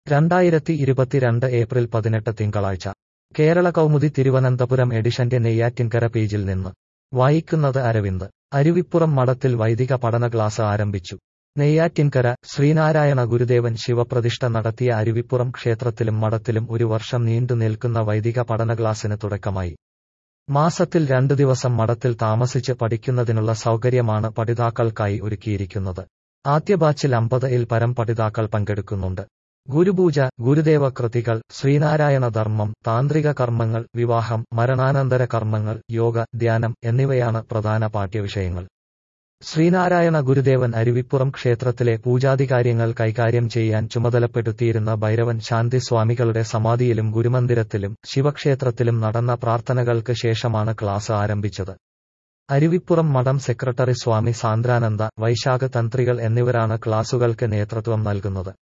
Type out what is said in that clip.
രണ്ടായിരത്തി ഇരുപത്തിരണ്ട് ഏപ്രിൽ പതിനെട്ട് തിങ്കളാഴ്ച കേരള കൗമുദി തിരുവനന്തപുരം എഡിഷന്റെ നെയ്യാറ്റിൻകര പേജിൽ നിന്ന് വായിക്കുന്നത് അരവിന്ദ് അരുവിപ്പുറം മഠത്തിൽ വൈദിക പഠന ക്ലാസ് ആരംഭിച്ചു നെയ്യാറ്റിൻകര ശ്രീനാരായണ ഗുരുദേവൻ ശിവപ്രതിഷ്ഠ നടത്തിയ അരുവിപ്പുറം ക്ഷേത്രത്തിലും മഠത്തിലും ഒരു വർഷം നീണ്ടു നിൽക്കുന്ന വൈദിക പഠന ക്ലാസിന് തുടക്കമായി മാസത്തിൽ രണ്ടു ദിവസം മഠത്തിൽ താമസിച്ച് പഠിക്കുന്നതിനുള്ള സൗകര്യമാണ് പഠിതാക്കൾക്കായി ഒരുക്കിയിരിക്കുന്നത് ആദ്യ ബാച്ചിൽ അമ്പത് ഇൽ പരം പഠിതാക്കൾ പങ്കെടുക്കുന്നുണ്ട് ഗുരുപൂജ ഗുരുദേവ കൃതികൾ ശ്രീനാരായണ ധർമ്മം താന്ത്രിക കർമ്മങ്ങൾ വിവാഹം മരണാനന്തര കർമ്മങ്ങൾ യോഗ ധ്യാനം എന്നിവയാണ് പ്രധാന പാഠ്യവിഷയങ്ങൾ ശ്രീനാരായണ ഗുരുദേവൻ അരുവിപ്പുറം ക്ഷേത്രത്തിലെ പൂജാതികാര്യങ്ങൾ കൈകാര്യം ചെയ്യാൻ ചുമതലപ്പെടുത്തിയിരുന്ന ഭൈരവൻ ശാന്തി സ്വാമികളുടെ സമാധിയിലും ഗുരുമന്ദിരത്തിലും ശിവക്ഷേത്രത്തിലും നടന്ന പ്രാർത്ഥനകൾക്ക് ശേഷമാണ് ക്ലാസ് ആരംഭിച്ചത് അരുവിപ്പുറം മഠം സെക്രട്ടറി സ്വാമി സാന്ദ്രാനന്ദ വൈശാഖ തന്ത്രികൾ എന്നിവരാണ് ക്ലാസുകൾക്ക് നേതൃത്വം നൽകുന്നത്